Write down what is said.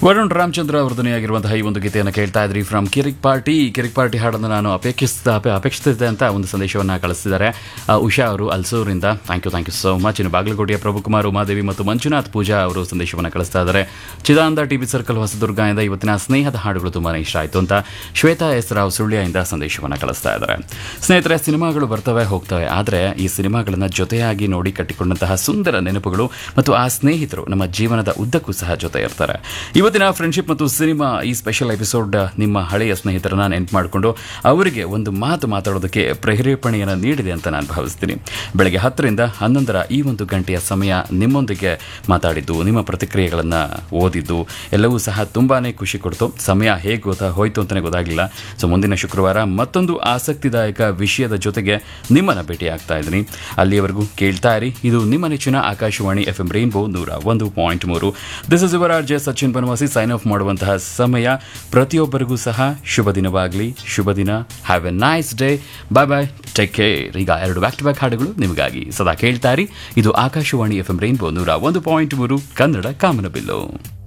ವರುಣ್ ರಾಮಚಂದ್ರ ಅವ್ರ ಧ್ವನಿಯಾಗಿರುವಂತಹ ಈ ಒಂದು ಗೀತೆಯನ್ನು ಕೇಳ್ತಾ ಇದ್ರಿ from Kirik party Kirik party ಹಾಡನ್ನು ನಾನು ಅಪೇಕ್ಷಿಸ್ತ ಅಪೇ ಅಪೇಕ್ಷಿಸಿದ್ದೆ ಅಂತ ಒಂದು ಸಂದೇಶವನ್ನು ಕಳಿಸಿದ್ದಾರೆ ಆ, ಉಷಾ ಅವರು ಅಲ್ಸೂರಿಂದ thank you thank you so much ಇನ್ನು ಬಾಗಲಕೋಟೆಯ ಪ್ರಭುಕುಮಾರ್ ಉಮಾದೇವಿ ಮತ್ತು ಮಂಜುನಾಥ್ ಪೂಜಾ ಅವರು ಸಂದೇಶವನ್ನು ಕಳಿಸ್ತಾ ಇದ್ದಾರೆ ಚಿದಾನಂದ ಟಿವಿ ಸರ್ಕಲ್ ಹೊಸದುರ್ಗದಿಂದ ಇವತ್ತಿನ ಸ್ನೇಹದ ಹಾಡುಗಳು ತುಂಬಾ ಇಷ್ಟ ಆಯಿತು ಅಂತ ಶ್ವೇತಾ ಎಸ್ ರಾವ್ ಸುಳ್ಯದಿಂದ ಸಂದೇಶವನ್ನು ಕಳಿಸ್ತಾ ಇದ್ದಾರೆ ಸ್ನೇಹಿತರೆ ಸಿನಿಮಾಗಳು ಬರ್ತವೆ ಹೋಗ್ತವೆ ಆದರೆ ಈ ಸಿನಿಮಾಗಳನ್ನು ಜೊತೆಯಾಗಿ ನೋಡಿ ಕಟ್ಟಿಕೊಂಡಂತಹ ಸುಂದರ ನೆನಪುಗಳು ಮತ್ತು ಆ ಸ್ನೇಹಿತರು ನಮ್ಮ ಜೀವನದ ಉದ್ದಕ್ಕೂ ಸಹ ಜೊತೆ ಇರ್ತಾರೆ ಇವತ್ತಿನ ಫ್ರೆಂಡ್ಶಿಪ್ ಮತ್ತು ಸಿನಿಮಾ ಈ ಸ್ಪೆಷಲ್ ಎಪಿಸೋಡ್ ನಿಮ್ಮ ಹಳೆಯ ಸ್ನೇಹಿತರನ್ನ ನೆನಪು ಮಾಡಿಕೊಂಡು ಅವರಿಗೆ ಒಂದು ಮಾತು ಮಾತಾಡೋದಕ್ಕೆ ಪ್ರೇರೇಪಣೆಯನ್ನು ನೀಡಿದೆ ಅಂತ ನಾನು ಭಾವಿಸ್ತೀನಿ ಬೆಳಗ್ಗೆ ಹತ್ತರಿಂದ ಹನ್ನೊಂದರ ಈ ಒಂದು ಗಂಟೆಯ ಸಮಯ ನಿಮ್ಮೊಂದಿಗೆ ಮಾತಾಡಿದ್ದು ನಿಮ್ಮ ಪ್ರತಿಕ್ರಿಯೆಗಳನ್ನು ಓದಿದ್ದು ಎಲ್ಲವೂ ಸಹ ತುಂಬಾನೇ ಖುಷಿ ಕೊಡ್ತು ಸಮಯ ಹೇಗೆ ಗೊತ್ತಾ ಹೋಯ್ತು ಅಂತಲೇ ಗೊತ್ತಾಗಲಿಲ್ಲ ಸೊ ಮುಂದಿನ ಶುಕ್ರವಾರ ಮತ್ತೊಂದು ಆಸಕ್ತಿದಾಯಕ ವಿಷಯದ ಜೊತೆಗೆ ನಿಮ್ಮನ್ನ ಭೇಟಿ ಆಗ್ತಾ ಇದ್ದೀನಿ ಅಲ್ಲಿಯವರೆಗೂ ಕೇಳ್ತಾ ಇರಿ ಇದು ನಿಮ್ಮ ನೆಚ್ಚಿನ ಆಕಾಶವಾಣಿ ಎಫ್ ಎಂ ರೈನ್ಬೋ ನೂರ ಒಂದು ಪಾಯಿಂಟ್ ಮೂರು this is your R J Sachin Banavasi sign off ಮಾಡುವಂತಹ ಸಮಯ ಪ್ರತಿಯೊಬ್ಬರಿಗೂ ಸಹ ಶುಭ ದಿನವಾಗಲಿ ಶುಭ ದಿನ have a nice day bye bye take care ಈಗ ಎರಡು ಬ್ಯಾಕ್ ಟು ಬ್ಯಾಕ್ ಹಾಡುಗಳು ನಿಮಗಾಗಿ ಸದಾ ಕೇಳ್ತಾ ಇರಿ ಇದು ಆಕಾಶವಾಣಿ ಎಫ್ ಎಂ ರೈನ್ಬೋ ನೂರ ಒಂದು ಪಾಯಿಂಟ್ ಮೂರು ಕನ್ನಡ ಕಾಮನಬಿಲ್ಲು